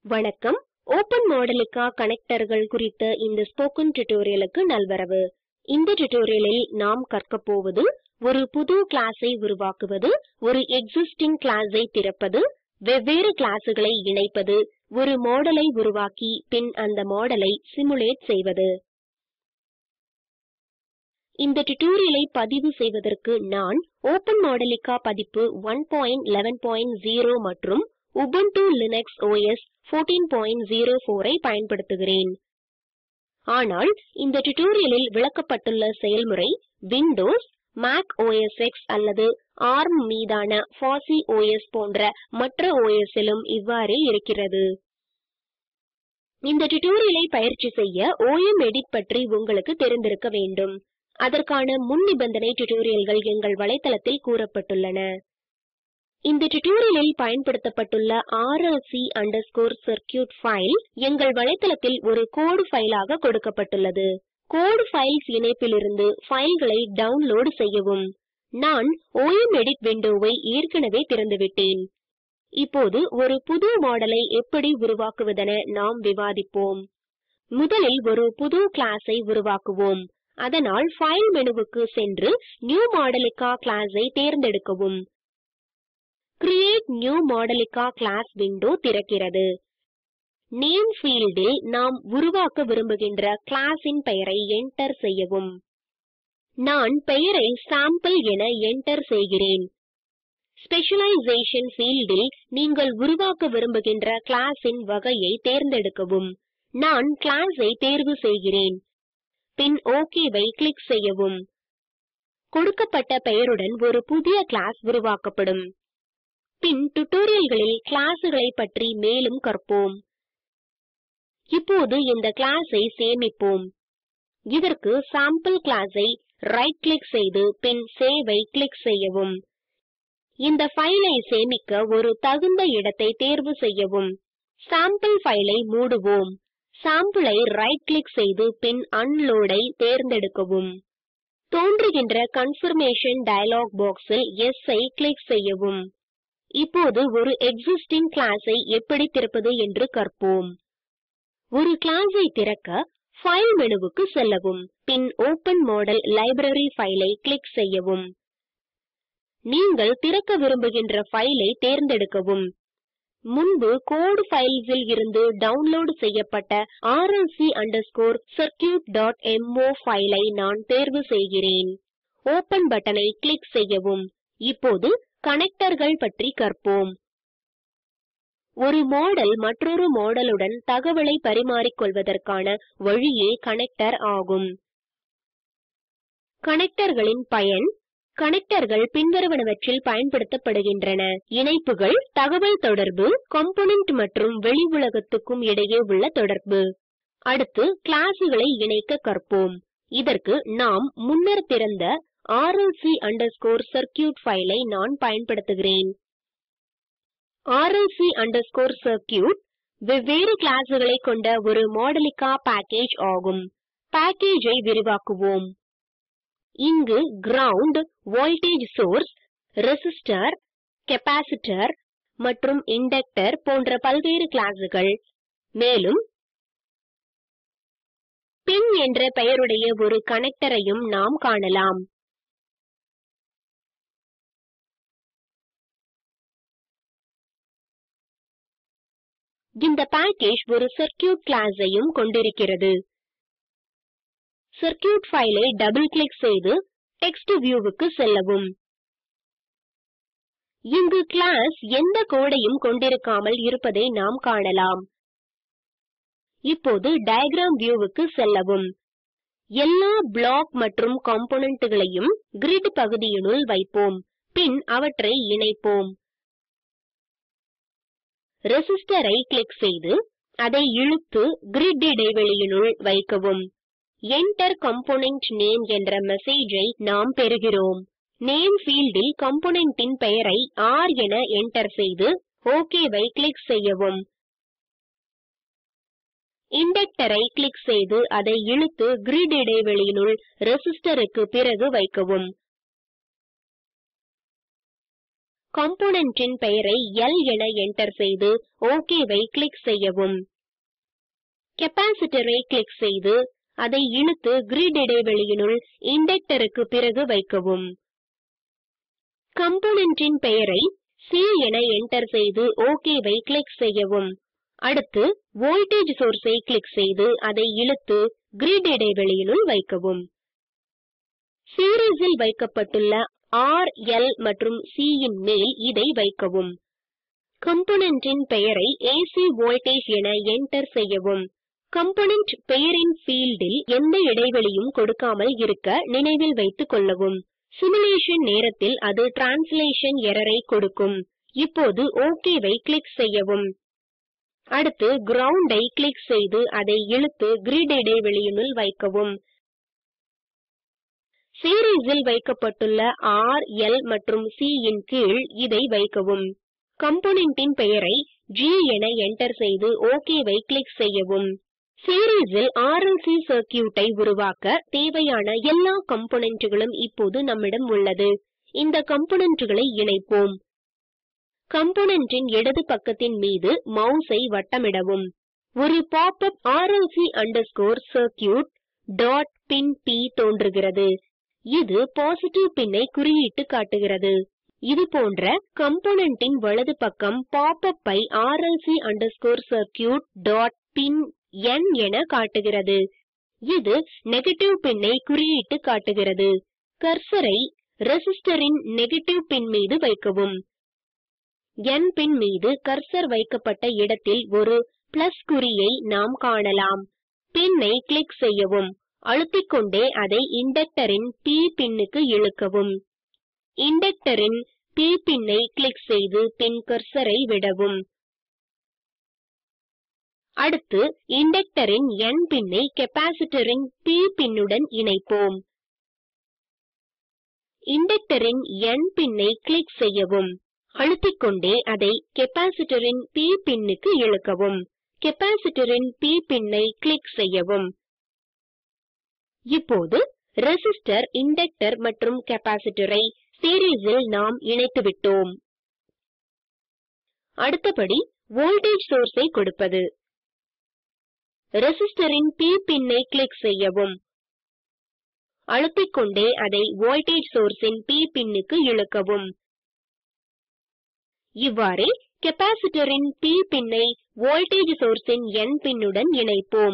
வணக்கம் ஓபன் மாடலுக்கா கனெக்டர்கள் குறித்த இந்த ஸ்போக்கன் டியூட்டோரியலுக்கு நல்வரவு இந்த டியூட்டோரியலில் நாம் கற்க போவது ஒரு புது கிளாஸை உருவாக்குவது ஒரு எக்ஸிஸ்டிங் கிளாஸை திறப்பது வெவ்வேறு கிளாஸுகளை இணைப்பது ஒரு மாடலை உருவாக்கி பின் அந்த மாடலை சிமுலேட் செய்வது இந்த டியூட்டோரியலை பதிவு செய்வதற்கு நான் ஓபன் மாடலிகா பதிப்பு 1.11.0 மற்றும் உபுண்டு லினக்ஸ் OS 14.04 ஐ பயன்படுத்துகிறேன் ஆனால் இந்த டியூட்டோரியலில் விளக்கப்பட்டுள்ள செயல்முறை விண்டோஸ் மேக் OS X அல்லது ARM மீதான பாசி OS போன்ற மற்ற OS லும் இவ்வாறே இருக்கிறது இந்த டியூட்டோரியலை பயிற்சி செய்ய OM எடிட் பற்றி உங்களுக்கு தெரிந்திருக்க வேண்டும் அதற்கான முன் நிபந்தனை டியூட்டோரியல்கள் எங்கள் வலைத்தளத்தில் கூறப்பட்டுள்ளன இந்த டியூட்டோரியலில் பயன்படுத்தப்பட்டுள்ள RLC underscore circuit ஃபைல் எங்கள் வலைத்தளத்தில் ஒரு கோடு ஃபைலாக கொடுக்கப்பட்டுள்ளது கோடு ஃபைல்ஸ் இணைப்பிலிருந்து ஃபைல்களை டவுன்லோட் செய்யவும் நான் OM எடிட் விண்டோவை ஏற்கனவே திறந்துவிட்டேன் இப்போது ஒரு புது மாடலை எப்படி உருவாக்குவதென நாம் விவாதிப்போம் முதலில் ஒரு புது கிளாஸை உருவாக்குவோம் அதனால் ஃபைல் மெனுவுக்கு சென்று நியூ மாடலிகா கிளாஸை தேர்ந்தெடுக்கவும் create new Modelica class window திறக்கிறது நேம் ஃபீல்டில் நாம் உருவாக்க விரும்புகின்ற கிளாஸின் பெயரை என்டர் செய்யவும் நான் பெயரை சாம்பிள் என என்டர் செய்கிறேன் ஸ்பெஷலைசேஷன் ஃபீல்டில் நீங்கள் உருவாக்க விரும்புகின்ற கிளாஸின் வகையை தேர்ந்தெடுக்கவும் நான் கிளாஸை தேர்வு செய்கிறேன் பின் ஓகேவை கிளிக் செய்யவும் கொடுக்கப்பட்ட பெயருடன் ஒரு புதிய கிளாஸ் உருவாக்கப்படும் பின் டுடோரியல்களில் கிளாஸுகளை பற்றி மேலும் கற்போம் இப்போது இந்த கிளாஸை சேமிப்போம் இதற்கு சாம்பிள் கிளாஸை ரைட் கிளிக் செய்து பின் சேவை கிளிக் செய்யவும் இந்த ஃபைலை சேமிக்க ஒரு தகுந்த இடத்தை தேர்வு செய்யவும் சாம்பிள் ஃபைலை மூடுவோம் சாம்பிளை ரைட் கிளிக் செய்து பின் அன்லோடை தேர்ந்தெடுக்கவும் தோன்றுகின்ற கன்ஃபர்மேஷன் டயலாக் பாக்ஸில் எஸ் ஐ கிளிக் செய்யவும் இப்போது ஒரு எக்ஸிஸ்டிங் கிளாஸை எப்படி திறப்பது என்று கற்போம் ஒரு கிளாஸை திறக்க ஃபைல் மெனுவுக்கு செல்லவும் பின் ஓபன் மாடல் லைப்ரரி ஃபைலை கிளிக் செய்யவும் நீங்கள் திறக்க விரும்புகின்ற ஃபைலை தேர்ந்தெடுக்கவும் முன்பு கோடு ஃபைல்ஸில் இருந்து டவுன்லோட் செய்யப்பட்ட RLC underscore circuit.mo ஃபைலை நான் தேர்வு செய்கிறேன் ஓபன் பட்டனை கிளிக் செய்யவும் இப்போது கனெக்டர்கள் பற்றி கற்போம் ஒரு மாடல் மற்றொரு மாடலுடன் தகவலை பரிமாறிக்கொள்வதற்கான வழியே கனெக்டர் ஆகும் கனெக்டர்களின் பயன் கனெக்டர்கள் பின்வருவனவற்றில் பயன்படுத்தப்படுகின்றன இணைப்புகள் தகவல் தொடர்பு காம்போனன்ட் மற்றும் வெளி உலகத்துக்கும் இடையே உள்ள தொடர்பு அடுத்து கிளாஸுகளை இணைக்க கற்போம் இதற்கு நாம் முன்னர் திறந்த RLC underscore circuit ஃபைலை நான் பயன்படுத்துகிறேன் RLC underscore circuit வெவ்வேறு கிளாஸுகளை கொண்ட ஒரு மாடலிகா பேக்கேஜ் ஆகும் பேக்கேஜை விரிவாக்குவோம் இங்கு ground voltage source resistor capacitor மற்றும் இண்டக்டர் போன்ற பல்வேறு கிளாஸுகள் மேலும் பின் என்ற பெயருடைய ஒரு கனெக்டரையும் நாம் காணலாம் இந்த பேக்கேஜ் ஒரு சர்க்கியூட் கிளாஸையும் கொண்டிருக்கிறது சர்க்கியூட் ஃபைலை டபுள் கிளிக் செய்து டெக்ஸ்ட் வியூவுக்கு செல்லவும் இங்கு கிளாஸ் எந்த கோடையும் கொண்டிருக்காமல் இருப்பதை நாம் காணலாம் இப்போது டயகிராம் வியூவுக்கு செல்லவும் எல்லா பிளாக் மற்றும் காம்போனன்ட்களையும் கிரிட் பகுதியினுள் வைப்போம் பின் அவற்றை இணைப்போம் ரெசிஸ்டரை கிளிக் செய்து அதை இழுத்து கிரிட் இடைவெளியினுள் வைக்கவும் Enter component name என்ற மெசேஜை நாம் பெறுகிறோம் நேம் ஃபீல்டில் காம்போனன்ட்டின் பெயரை R என என்டர் செய்து ஓகேவை கிளிக் செய்யவும் இண்டக்டரை கிளிக் செய்து அதை இழுத்து கிரிட் இடைவெளியினுள் ரெசிஸ்டருக்கு பிறகு வைக்கவும் காம்போனன்ட்டின் பெயரை L என என்டர் செய்து OKவை கிளிக் செய்யவும் கெபாசிட்டரை கிளிக் செய்து அதை இழுத்து கிரிட் இடைவெளியினுள் இண்டக்டருக்கு பிறகு வைக்கவும் காம்போனன்ட்டின் பெயரை C என என்டர் செய்து OKவை கிளிக் செய்யவும் அடுத்து வோல்டேஜ் சோர்ஸை கிளிக் செய்து அதை இழுத்து கிரிட் இடைவெளியினுள் வைக்கவும் சீரிஸில் வைக்கப்பட்டுள்ள R, L மற்றும் C யின் மேல் இதை வைக்கவும் காம்போனன்ட்டின் பெயரை AC வோல்டேஜ் என என்டர் செய்யவும் காம்போனன்ட் பெயரின் ஃபீல்டில் எந்த இடைவெளியும் கொடுக்காமல் இருக்க நினைவில் வைத்துக் கொள்ளவும் சிமுலேஷன் நேரத்தில் அது டிரான்ஸ்லேஷன் எரரை கொடுக்கும் இப்போது OKவை கிளிக் செய்யவும் அடுத்து கிரவுண்டை கிளிக் செய்து அதை இழுத்து கிரிட் இடைவெளியினுள் வைக்கவும் சீரிஸில் வைக்கப்பட்டுள்ள R, L மற்றும் C யின் கீழ் இதை வைக்கவும் காம்போனன்ட்டின் பெயரை G என என்டர் செய்து OKவை கிளிக் செய்யவும் சீரிஸில் RLC சர்க்யூட்டை உருவாக்க தேவையான எல்லா காம்போனன்ட்களும் இப்போது நம்மிடம் உள்ளது இந்த காம்போனன்ட்களை இணைப்போம் காம்போனன்ட்டின் இடது பக்கத்தின் மீது மவுஸை வட்டமிடவும் ஒரு pop-up RLC underscore circuit dot pin P தோன்றுகிறது இது பாசிட்டிவ் பின்னை குறியிட்டு காட்டுகிறது இது போன்ற காம்போனன்ட்டின் வலது பக்கம் பாப்-அப் ஐ RLC underscore circuit dot pin N என காட்டுகிறது இது நெகட்டிவ் பின்னை குறியிட்டு காட்டுகிறது கர்சரை ரெசிஸ்டரின் நெகட்டிவ் பின் மீது வைக்கவும் N பின் மீது கர்சர் வைக்கப்பட்ட இடத்தில் ஒரு பிளஸ் குறியை நாம் காணலாம் பின்னை கிளிக் செய்யவும் அழுத்திக்கொண்டே அதை இண்டக்டரின் P பின்னுக்கு இழுக்கவும் இண்டக்டரின் P பின்னை கிளிக் செய்து பின் கர்சரை விடவும் அடுத்து இண்டக்டரின் N பின்னை கெபாசிட்டரின் P பின்னுடன் இணைப்போம் இண்டக்டரின் N பின்னை கிளிக் செய்யவும் அழுத்திக்கொண்டே அதை கெபாசிட்டரின் P பின்னுக்கு இழுக்கவும் கெபாசிட்டரின் P பின்னை கிளிக் செய்யவும் இப்போது ரெசிஸ்டர் இண்டக்டர் மற்றும் கெபாசிட்டரை சீரிஸில் நாம் இணைத்துவிட்டோம் அடுத்தபடி வோல்டேஜ் சோர்ஸை கொடுப்பது ரெசிஸ்டரின் P பின்னை கிளிக் செய்யவும் அழுத்திக்கொண்டே அதை வோல்டேஜ் சோர்ஸின் P பின்னுக்கு இழுக்கவும் இவ்வாறே கெபாசிட்டரின் P பின்னை வோல்டேஜ் சோர்ஸின் N பின்னுடன் இணைப்போம்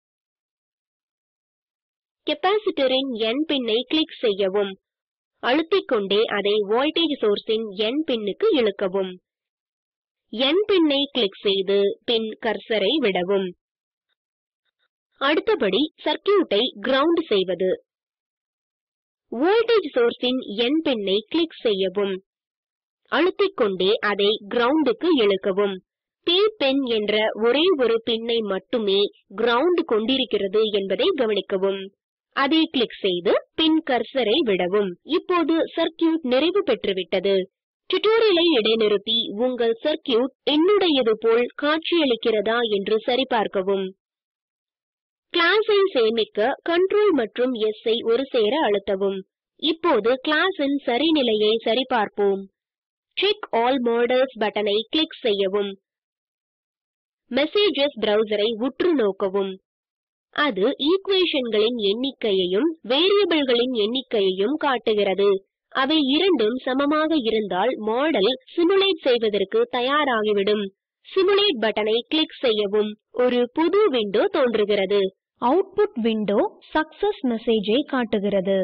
கெபாசிட்டரின் N பின்னை கிளிக் செய்யவும் அழுத்திக்கொண்டே அதை வோல்டேஜ் சோர்ஸின் N பின்னுக்கு இழுக்கவும் N பின்னை கிளிக் செய்து பின் கர்சரை விடவும் அடுத்தபடி சர்க்யூட்டை கிரவுண்ட் செய்வது வோல்டேஜ் சோர்ஸின் N பின்னை கிளிக் செய்யவும் அழுத்திக்கொண்டே அதை கிரவுண்டுக்கு இழுக்கவும் P பின் என்ற ஒரே ஒரு பின்னை மட்டுமே கிரவுண்ட் கொண்டிருக்கிறது என்பதை கவனிக்கவும் அதை கிளிக் செய்து பின் கர்சரை விடவும் இப்போது சர்க்யூட் நிறைவு பெற்றுவிட்டது டியூட்டோரியலை இடைநிறுத்தி உங்கள் சர்க்யூட் என்னுடையது போல் காட்சியளிக்கிறதா என்று சரிபார்க்கவும் கிளாஸை சேமிக்க கண்ட்ரோல் மற்றும் S ஐ ஒரு சேர அழுத்தவும் இப்போது கிளாஸின் சரிநிலையை சரிபார்ப்போம் செக் ஆல் மாடல்ஸ் பட்டனை கிளிக் செய்யவும் மெசேஜஸ் பிரவுசரை உற்று நோக்கவும் அது ஈக்குவேஷன்களின் எண்ணிக்கையையும் வேரியபிள்களின் எண்ணிக்கையையும் காட்டுகிறது அவை இரண்டும் சமமாக இருந்தால் மாடல் சிமுலேட் செய்வதற்கு தயாராகிவிடும் சிமுலேட் பட்டனை கிளிக் செய்யவும் ஒரு புது விண்டோ தோன்றுகிறது அவுட்புட் விண்டோ சக்சஸ் மெசேஜை காட்டுகிறது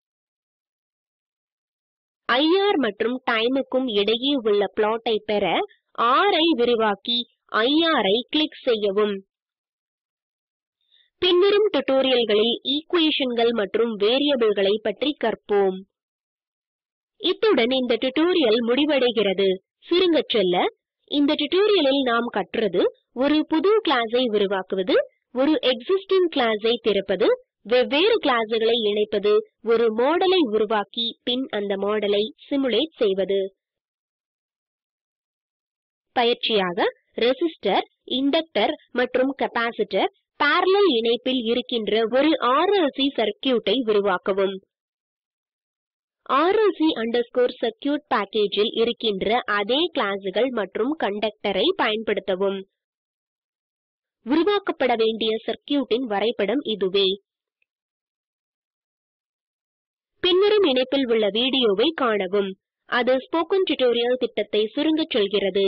IR மற்றும் டைமுக்கும் இடையே உள்ள பிளாட்டை பெற R ஐ விரிவாக்கி IR ஐ கிளிக் செய்யவும் பின்வரும் டுடோரியல்களில் ஈக்குவேஷன்கள் மற்றும் வேரியபிள்களை பற்றி கற்போம் இத்துடன் இந்த டுடோரியல் முடிவடைகிறது சுருங்கச் சொல்ல இந்த டுடோரியலில் நாம் கற்றது ஒரு புது கிளாஸை உருவாக்குவது ஒரு எக்ஸிஸ்டிங் கிளாஸை திறப்பது வெவ்வேறு கிளாஸ்களை இணைப்பது ஒரு மாடலை உருவாக்கி பின் அந்த மாடலை சிமுலேட் செய்வது பயிற்சியாக ரெசிஸ்டர் இண்டக்டர் மற்றும் கெபாசிட்டர் parallel இணைப்பில் இருக்கின்ற ஒரு RLC சர்க்யூட்டை உருவாக்கவும் RLC underscore circuit பேக்கேஜில் இருக்கின்ற அதே கிளாஸ்கள் மற்றும் கண்டக்டரை பயன்படுத்தவும் உருவாக்கப்பட வேண்டிய சர்க்கியூட்டின் வரைபடம் இதுவே பின்வரும் இணைப்பில் உள்ள வீடியோவை காணவும் அது ஸ்போக்கன் டியூட்டோரியல் திட்டத்தை சுருங்கச் சொல்கிறது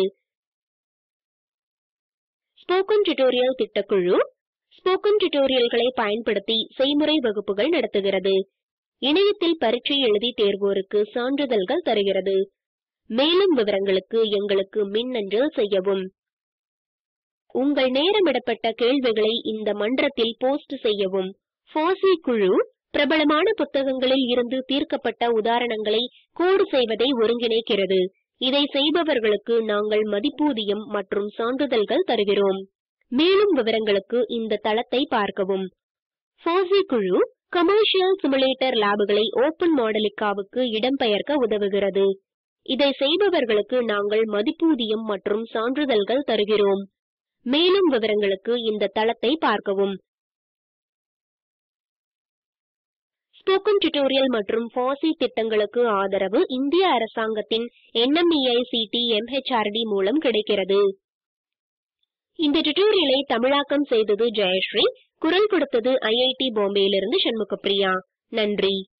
ஸ்போக்கன் டியூட்டோரியல் திட்டக்குழு ஸ்போக்கன் டியூட்டோரியல்களை பயன்படுத்தி செய்முறை வகுப்புகள் நடத்துகிறது இணையத்தில் பரீட்சை எழுதி தேர்வோருக்கு சான்றிதழ்கள் தருகிறது மேலும் விவரங்களுக்கு எங்களுக்கு மின்னஞ்சல் செய்யவும் உங்கள் நேரமிடப்பட்ட கேள்விகளை இந்த மன்றத்தில் போஸ்ட் செய்யவும் ஃபாசி குழு பிரபலமான புத்தகங்களில் இருந்து தீர்க்கப்பட்ட உதாரணங்களை கோடு செய்வதை ஒருங்கிணைக்கிறது இதை செய்பவர்களுக்கு நாங்கள் மதிப்பூதியம் மற்றும் சான்றிதழ்கள் தருகிறோம் மேலும் விவரங்களுக்கு இந்த தளத்தை பார்க்கவும் ஃபாசி குழு கமர்ஷியல் சிமுலேட்டர் லேபுகளை ஓபன் மாடலிக்காவுக்கு இடம்பெயர்க்க உதவுகிறது இதை செய்பவர்களுக்கு நாங்கள் மதிப்பூதியம் மற்றும் சான்றிதழ்கள் தருகிறோம் மேலும் விவரங்களுக்கு இந்த தளத்தை பார்க்கவும் ஸ்போக்கன் டியூட்டோரியல் மற்றும் ஃபாசி திட்டங்களுக்கு ஆதரவு இந்திய அரசாங்கத்தின் NMEICT MHRD மூலம் கிடைக்கிறது இந்த டியூட்டோரியலை தமிழாக்கம் செய்தது ஜெயஸ்ரீ குரல் கொடுத்தது ஐஐடி பாம்பேயிலிருந்து சண்முகப்பிரியா நன்றி